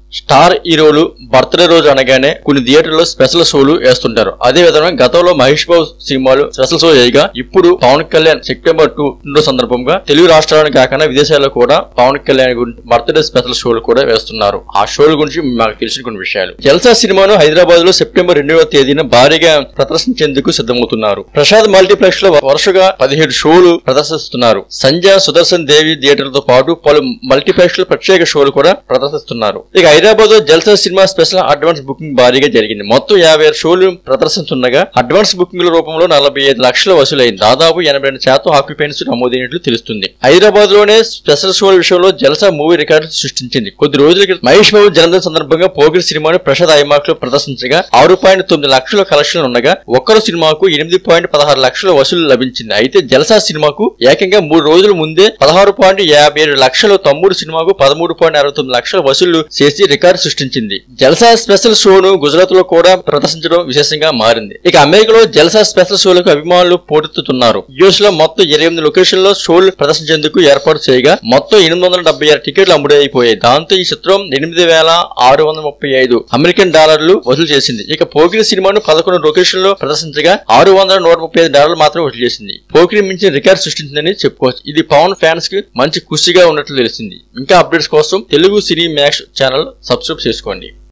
star హీరోలు birthday రోజు అనగానే కొన్ని థియేటర్లో స్పెషల్ షోలు వేస్తుంటారు అదే విధంగా గతంలో మహేష్ బాబు సినిమాలు స్పెషల్ షో చేయగా ఇప్పుడు పవన్ కళ్యాణ్ సెప్టెంబర్ టూ రెండో సందర్భంగా తెలుగు రాష్ట్రాలను కాకుండా విదేశాల్లో కూడా పవన్ కళ్యాణ్ బర్త్డే స్పెషల్ షోలు కూడా వేస్తున్నారు ఆ షోల గురించి మాకు తెలిసిన కొన్ని విషయాలు జల్సా సినిమాను హైదరాబాద్ లో సెప్టెంబర్ రెండవ తేదీన భారీగా ప్రదర్శించేందుకు సిద్ధమవుతున్నారు ప్రసాద్ మల్టీప్లెక్స్ లో వరుసగా పదిహేడు షోలు ప్రదర్శిస్తున్నారు సంజయ్ సుదర్శన్ దేవి థియేటర్ తో పాటు పలు మల్టీప్లెక్స్ లో ప్రత్యేక షోలు కూడా ప్రదర్శిస్తున్నారు ఇక హైదరాబాద్ లో Jalsa cinema special advance booking భారీగా జరిగింది మొత్తం యాభై ఆరు షోలు ప్రదర్శిస్తుండగా అడ్వాన్స్ బుకింగ్ల రూపంలో నలభై ఐదు లక్షలు వసూలైంది దాదాపు ఎనభై రెండు శాతం ఆక్యుపెన్స్ నమోదైనట్లు తెలుస్తుంది హైదరాబాద్ లోనే స్పెషల్ షోల విషయంలో జల్సా మూవీ రికార్డు సృష్టించింది కొద్ది రోజుల క్రితం మహేష్ బాబు జన్మదిన సందర్భంగా పోగిరి సినిమాను ప్రసాద్ ఐమాక్ లో ప్రదర్శించగా ఆరు పాయింట్ తొమ్మిది లక్షల కలెక్షన్లు ఉండగా ఒక్కరు సినిమాకు ఎనిమిది పాయింట్ పదహారు లక్షల వసూలు లభించింది అయితే జల్సా సినిమాకు ఏకంగా మూడు రోజుల ముందే పదహారు పాయింట్ యాభై ఏడు లక్షలు తమ్ముడు సినిమాకు పదమూడు పాయింట్ అరవై తొమ్మిది లక్షల వసూళ్లు చేసి రికార్డు సృష్టించింది జల్సా స్పెషల్ షోను గుజరాత్ లో కూడా ప్రదర్శించడం విశేషంగా మారింది ఇక అమెరికాలో జల్సా స్పెషల్ షోలకు అభిమానులు పోటెత్తుతున్నారు యుఎస్ లో మొత్తం ఇరవై ఎనిమిది లొకేషన్ లో షోలు ప్రదర్శించేందుకు ఏర్పాటు చేయగా మొత్తం ఎనిమిది వందల డెబ్బై ఆరు టికెట్లు అమ్ముడైపోయాయి దాంతో ఈ చిత్రం ఎనిమిది వేల ఆరు వందల ముప్పై ఐదు అమెరికన్ డాలర్లు వసూలు చేసింది ఇక పోకిరి సినిమాను పదకొండు లొకేషన్ లో ప్రదర్శించగా ఆరు వందల నూట ముప్పై ఐదు డాలర్లు మాత్రం వసూలు చేసింది పోకిరి మించిన రికార్డ్ సృష్టించిందని చెప్పుకోవచ్చు ఇది పవన్ ఫ్యాన్స్ కి మంచి ఖుషిగా ఉన్నట్లు తెలిసింది ఇంకా అప్డేట్స్ కోసం Telugu cine max channel subscribe చేసుకోండి